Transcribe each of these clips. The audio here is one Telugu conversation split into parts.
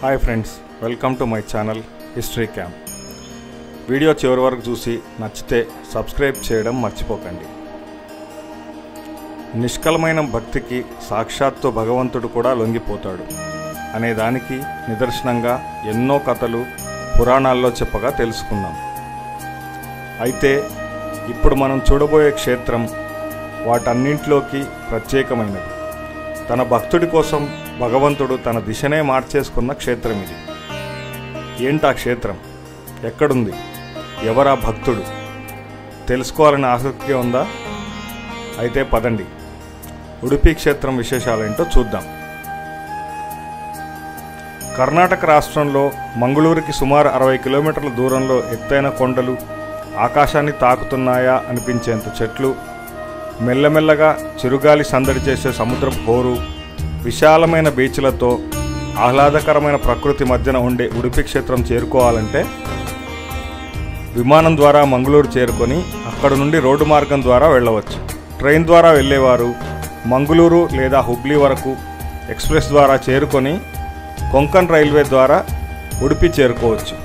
hi friends welcome to my channel history camp video చివరి వరకు చూసి నచ్చితే సబ్స్క్రైబ్ చేయడం మర్చిపోకండి నిష్కలమైన భక్తికి సాక్షాత్తు భగవంతుడు కూడా లొంగిపోతాడు అనే దానికి నిదర్శనంగా ఎన్నో కథలు పురాణాల్లో చెప్పగా తెలుసుకున్నాం అయితే ఇప్పుడు మనం చూడబోయే క్షేత్రం వాటన్నింటిలోకి ప్రత్యేకమైనది తన భక్తుడి కోసం భగవంతుడు తన దిశనే మార్చేసుకున్న క్షేత్రం ఇది ఏంటా క్షేత్రం ఎక్కడుంది ఎవరా భక్తుడు తెలుసుకోవాలని ఆసక్తి ఉందా అయితే పదండి ఉడుపి క్షేత్రం విశేషాలేంటో చూద్దాం కర్ణాటక రాష్ట్రంలో మంగళూరుకి సుమారు అరవై కిలోమీటర్ల దూరంలో ఎత్తైన కొండలు ఆకాశాన్ని తాకుతున్నాయా అనిపించేంత చెట్లు మెల్లమెల్లగా చిరుగాలి సందడి చేసే సముద్రపు హోరు విశాలమైన బీచ్లతో ఆహ్లాదకరమైన ప్రకృతి మధ్యన ఉండే ఉడిపి క్షేత్రం చేరుకోవాలంటే విమానం ద్వారా మంగళూరు చేరుకొని అక్కడ నుండి రోడ్డు మార్గం ద్వారా వెళ్ళవచ్చు ట్రైన్ ద్వారా వెళ్ళేవారు మంగళూరు లేదా హుబ్లీ వరకు ఎక్స్ప్రెస్ ద్వారా చేరుకొని కొంకన్ రైల్వే ద్వారా ఉడిపి చేరుకోవచ్చు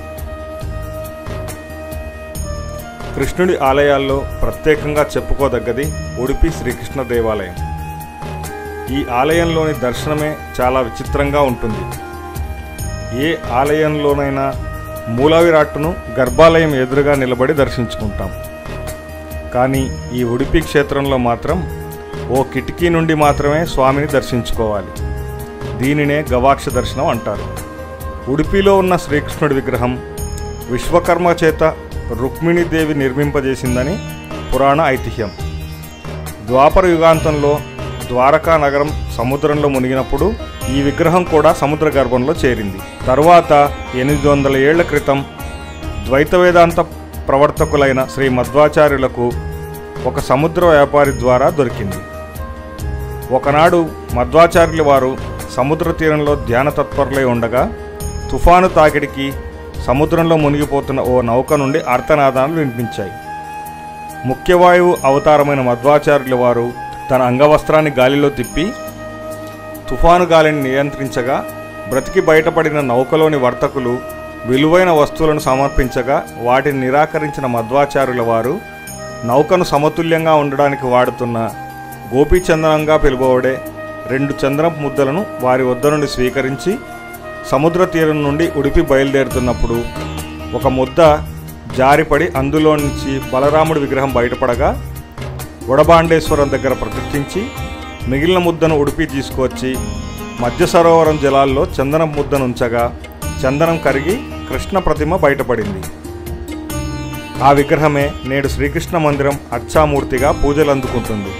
కృష్ణుడి ఆలయాల్లో ప్రత్యేకంగా చెప్పుకోదగ్గది ఉడిపి శ్రీకృష్ణ దేవాలయం ఈ ఆలయంలోని దర్శనమే చాలా విచిత్రంగా ఉంటుంది ఏ ఆలయంలోనైనా మూల విరాట్టును గర్భాలయం ఎదురుగా నిలబడి దర్శించుకుంటాం కానీ ఈ ఉడిపి క్షేత్రంలో మాత్రం ఓ కిటికీ నుండి మాత్రమే స్వామిని దర్శించుకోవాలి దీనినే గవాక్ష దర్శనం అంటారు ఉడిపిలో ఉన్న శ్రీకృష్ణుడి విగ్రహం విశ్వకర్మ చేత రుక్మిణీదేవి నిర్మింపజేసిందని పురాణ ఐతిహ్యం ద్వాపర యుగాంతంలో ద్వారకా నగరం సముద్రంలో మునిగినప్పుడు ఈ విగ్రహం కూడా సముద్ర గర్భంలో చేరింది తరువాత ఎనిమిది వందల ఏళ్ల క్రితం ద్వైత వేదాంత ప్రవర్తకులైన శ్రీ మధ్వాచార్యులకు ఒక సముద్ర వ్యాపారి ద్వారా దొరికింది ఒకనాడు మధ్వాచార్యుల వారు సముద్ర తీరంలో ధ్యాన తత్పరులై ఉండగా తుఫాను తాకిడికి సముద్రంలో మునిగిపోతున్న ఓ నౌక నుండి ఆర్తనాదాలు వినిపించాయి ముఖ్యవాయువు అవతారమైన మధ్వాచార్యుల వారు తన అంగవస్త్రాన్ని గాలిలో తిప్పి తుఫాను గాలిని నియంత్రించగా బ్రతికి బయటపడిన నౌకలోని వర్తకులు విలువైన వస్తువులను సమర్పించగా వాటిని నిరాకరించిన మధ్వాచార్యుల వారు నౌకను సమతుల్యంగా ఉండడానికి వాడుతున్న గోపీచందనంగా పిలువబడే రెండు చంద్రపు ముద్దలను వారి వద్ద నుండి స్వీకరించి సముద్ర తీరం నుండి ఉడిపి బయలుదేరుతున్నప్పుడు ఒక ముద్ద జారిపడి అందులో నుంచి బలరాముడి విగ్రహం బయటపడగా వడబాండేశ్వరం దగ్గర ప్రతిష్ఠించి మిగిలిన ముద్దను ఉడిపి తీసుకువచ్చి మధ్య సరోవరం జలాల్లో చందనం ముద్దను ఉంచగా చందనం కరిగి కృష్ణ ప్రతిమ బయటపడింది ఆ విగ్రహమే నేడు శ్రీకృష్ణ మందిరం అర్చామూర్తిగా పూజలు అందుకుంటుంది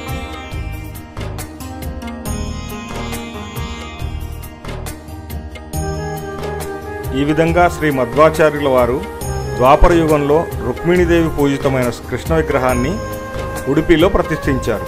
ఈ విధంగా శ్రీ మధ్వాచార్యుల వారు ద్వాపర యుగంలో రుక్మిణీదేవి పూజితమైన కృష్ణ విగ్రహాన్ని ఉడిపిలో ప్రతిష్ఠించారు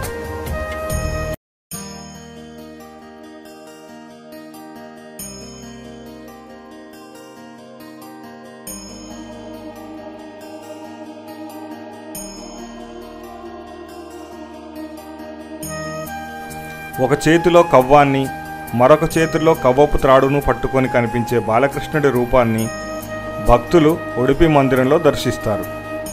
ఒక చేతిలో కవ్వాన్ని మరొక చేతిలో కవ్వపు త్రాడును పట్టుకొని కనిపించే బాలకృష్ణుడి రూపాన్ని భక్తులు ఉడిపి మందిరంలో దర్శిస్తారు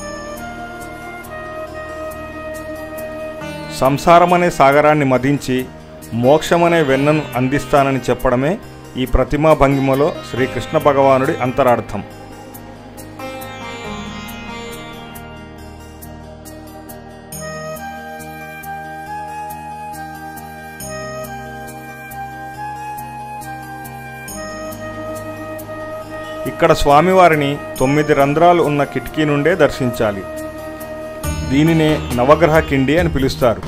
సంసారమనే సాగరాన్ని మదించి మోక్షమనే వెన్నను అందిస్తానని చెప్పడమే ఈ ప్రతిమా భంగిమలో శ్రీకృష్ణ భగవానుడి అంతరార్థం ఇక్కడ స్వామివారిని తొమ్మిది రంధ్రాలు ఉన్న కిటికీ నుండే దర్శించాలి దీనినే నవగ్రహ కిండి అని పిలుస్తారు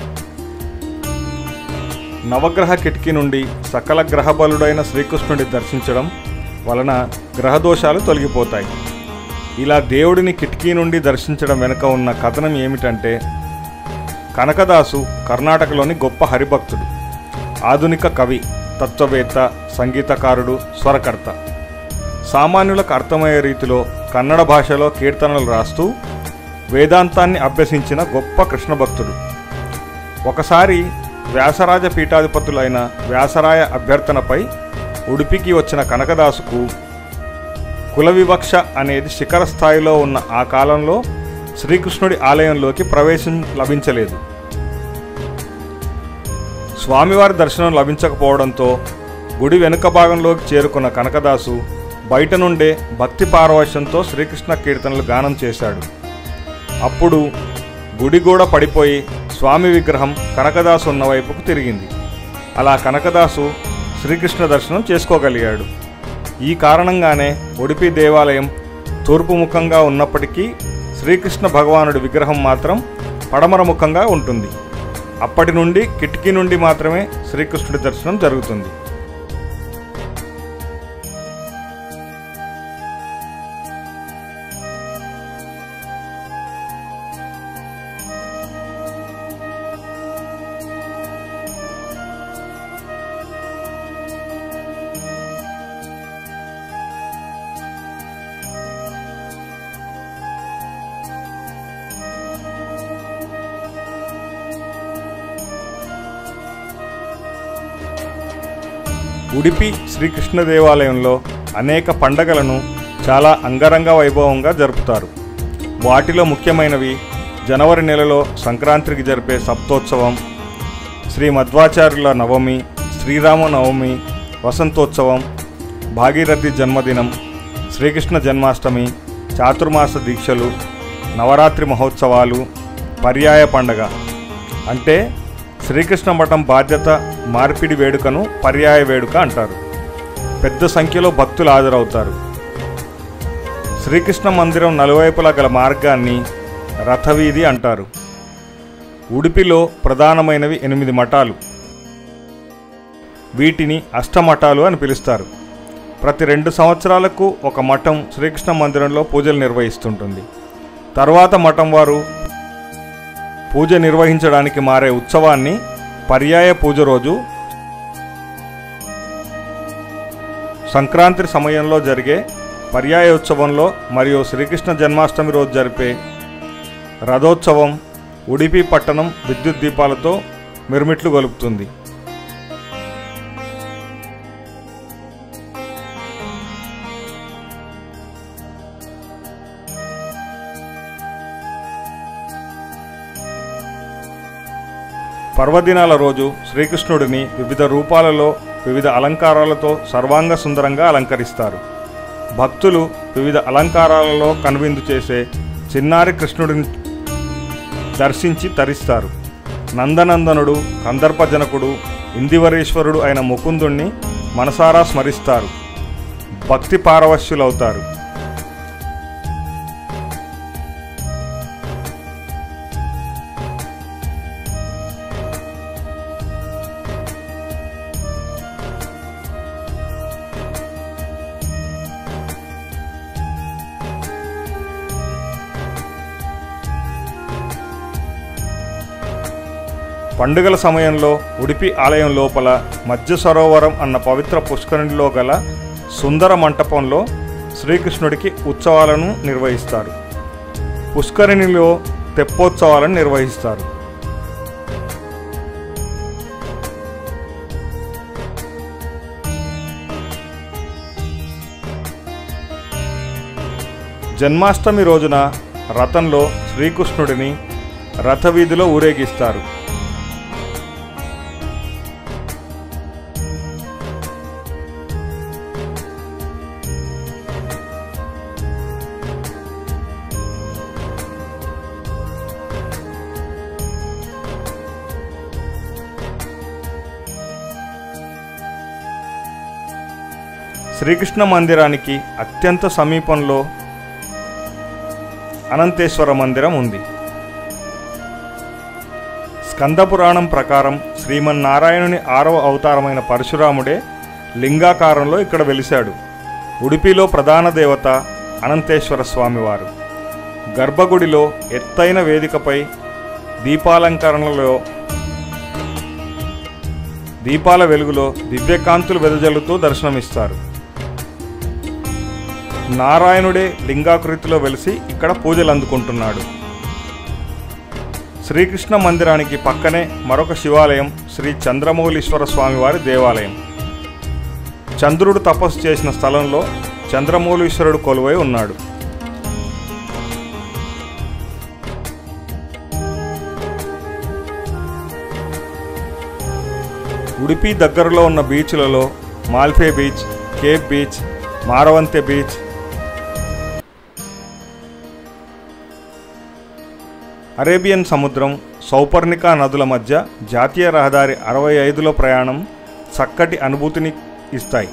నవగ్రహ కిటికీ నుండి సకల గ్రహబలుడైన శ్రీకృష్ణుడి దర్శించడం వలన గ్రహదోషాలు తొలగిపోతాయి ఇలా దేవుడిని కిటికీ నుండి దర్శించడం వెనుక ఉన్న కథనం ఏమిటంటే కనకదాసు కర్ణాటకలోని గొప్ప హరిభక్తుడు ఆధునిక కవి తత్వవేత్త సంగీతకారుడు స్వరకర్త సామాన్యులకు అర్థమయ్యే రీతిలో కన్నడ భాషలో కీర్తనలు రాస్తూ వేదాంతాన్ని అభ్యసించిన గొప్ప కృష్ణ భక్తుడు ఒకసారి వ్యాసరాజ పీఠాధిపతులైన వ్యాసరాయ అభ్యర్థనపై ఉడిపికి వచ్చిన కనకదాసుకు కుల వివక్ష అనేది శిఖర స్థాయిలో ఉన్న ఆ కాలంలో శ్రీకృష్ణుడి ఆలయంలోకి ప్రవేశం లభించలేదు స్వామివారి దర్శనం లభించకపోవడంతో గుడి వెనుక భాగంలోకి చేరుకున్న కనకదాసు బయట నుండే భక్తి పారవశ్యంతో శ్రీకృష్ణ కీర్తనలు గానం చేశాడు అప్పుడు గుడి కూడా పడిపోయి స్వామి విగ్రహం కనకదాసు ఉన్న వైపుకు తిరిగింది అలా కనకదాసు శ్రీకృష్ణ దర్శనం చేసుకోగలిగాడు ఈ కారణంగానే ఉడిపి దేవాలయం తూర్పు ముఖంగా ఉన్నప్పటికీ శ్రీకృష్ణ భగవానుడి విగ్రహం మాత్రం పడమర ముఖంగా ఉంటుంది అప్పటి నుండి కిటికీ నుండి మాత్రమే శ్రీకృష్ణుడి దర్శనం జరుగుతుంది ఉడిపి శ్రీకృష్ణ దేవాలయంలో అనేక పండగలను చాలా అంగరంగ వైభవంగా జరుపుతారు వాటిలో ముఖ్యమైనవి జనవరి నెలలో సంక్రాంతికి జరిపే సప్తోత్సవం శ్రీ మధ్వాచార్యుల నవమి శ్రీరామ నవమి వసంతోత్సవం భాగీరథి జన్మదినం శ్రీకృష్ణ జన్మాష్టమి చాతుర్మాస దీక్షలు నవరాత్రి మహోత్సవాలు పర్యాయ పండగ అంటే శ్రీకృష్ణ మఠం బాధ్యత మార్పిడి వేడుకను పర్యాయ వేడుక అంటారు పెద్ద సంఖ్యలో భక్తులు హాజరవుతారు శ్రీకృష్ణ మందిరం నలువైపులా గల మార్గాన్ని రథవీధి అంటారు ఉడిపిలో ప్రధానమైనవి ఎనిమిది మఠాలు వీటిని అష్టమఠాలు అని పిలుస్తారు ప్రతి రెండు సంవత్సరాలకు ఒక మఠం శ్రీకృష్ణ మందిరంలో పూజలు నిర్వహిస్తుంటుంది తర్వాత మఠం వారు పూజ నిర్వహించడానికి మారే ఉత్సవాన్ని పర్యాయ పూజ రోజు సంక్రాంతి సమయంలో జరిగే పర్యాయ ఉత్సవంలో మరియు శ్రీకృష్ణ జన్మాష్టమి రోజు జరిపే రథోత్సవం ఉడిపి పట్టణం విద్యుత్ దీపాలతో మిరుమిట్లు గొలుపుతుంది పర్వదినాల రోజు శ్రీకృష్ణుడిని వివిధ రూపాలలో వివిధ అలంకారాలతో సర్వాంగ సుందరంగా అలంకరిస్తారు భక్తులు వివిధ అలంకారాలలో కనువిందు చేసే చిన్నారి కృష్ణుడిని దర్శించి తరిస్తారు నందనందనుడు కందర్పజనకుడు ఇందివరేశ్వరుడు అయిన ముకుందుణ్ణి మనసారా స్మరిస్తారు భక్తి పారవశ్యులవుతారు పండుగల సమయంలో ఉడిపి ఆలయం లోపల మధ్య సరోవరం అన్న పవిత్ర పుష్కరిణిలో గల సుందర మంటపంలో శ్రీకృష్ణుడికి ఉత్సవాలను నిర్వహిస్తారు పుష్కరిణిలో తెప్పోత్సవాలను నిర్వహిస్తారు జన్మాష్టమి రోజున రథంలో శ్రీకృష్ణుడిని రథవీధిలో ఊరేగిస్తారు శ్రీకృష్ణ మందిరానికి అత్యంత సమీపంలో అనంతేశ్వర మందిరం ఉంది స్కందపురాణం ప్రకారం శ్రీమన్నారాయణుని ఆరవ అవతారమైన పరశురాముడే లింగాకారంలో ఇక్కడ వెలిశాడు ఉడిపిలో ప్రధాన దేవత అనంతేశ్వర స్వామివారు గర్భగుడిలో ఎత్తైన వేదికపై దీపాలంకరణలో దీపాల వెలుగులో దివ్యకాంతులు వెదజల్లుతూ దర్శనమిస్తారు నారాయణుడే లింగాకృతిలో వెలిసి ఇక్కడ పూజలు అందుకుంటున్నాడు శ్రీకృష్ణ మందిరానికి పక్కనే మరొక శివాలయం శ్రీ చంద్రమౌళీశ్వర స్వామివారి దేవాలయం చంద్రుడు తపస్సు చేసిన స్థలంలో చంద్రమౌళీశ్వరుడు కొలువై ఉన్నాడు ఉడిపి దగ్గరలో ఉన్న బీచ్లలో Malpe beach Kaup beach Maravanthe beach Arabian సముద్రం సౌపర్ణికా నదుల మధ్య జాతీయ రహదారి అరవై ఐదులో ప్రయాణం చక్కటి అనుభూతిని ఇస్తాయి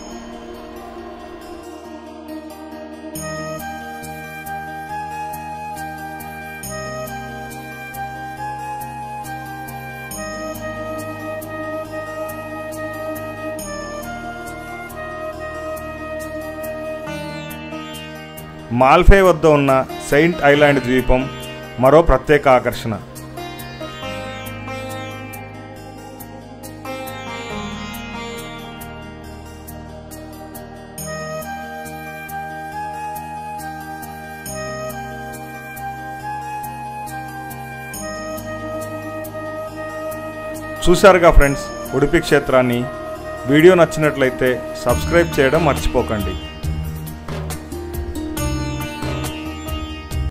మాల్ఫే వద్ద ఉన్న సెయింట్ ఐలాండ్ ద్వీపం మరో ప్రత్యేక ఆకర్షణ చూశారుగా ఫ్రెండ్స్ ఉడిపి క్షేత్రాన్ని వీడియో నచ్చినట్లయితే సబ్స్క్రైబ్ చేయడం మర్చిపోకండి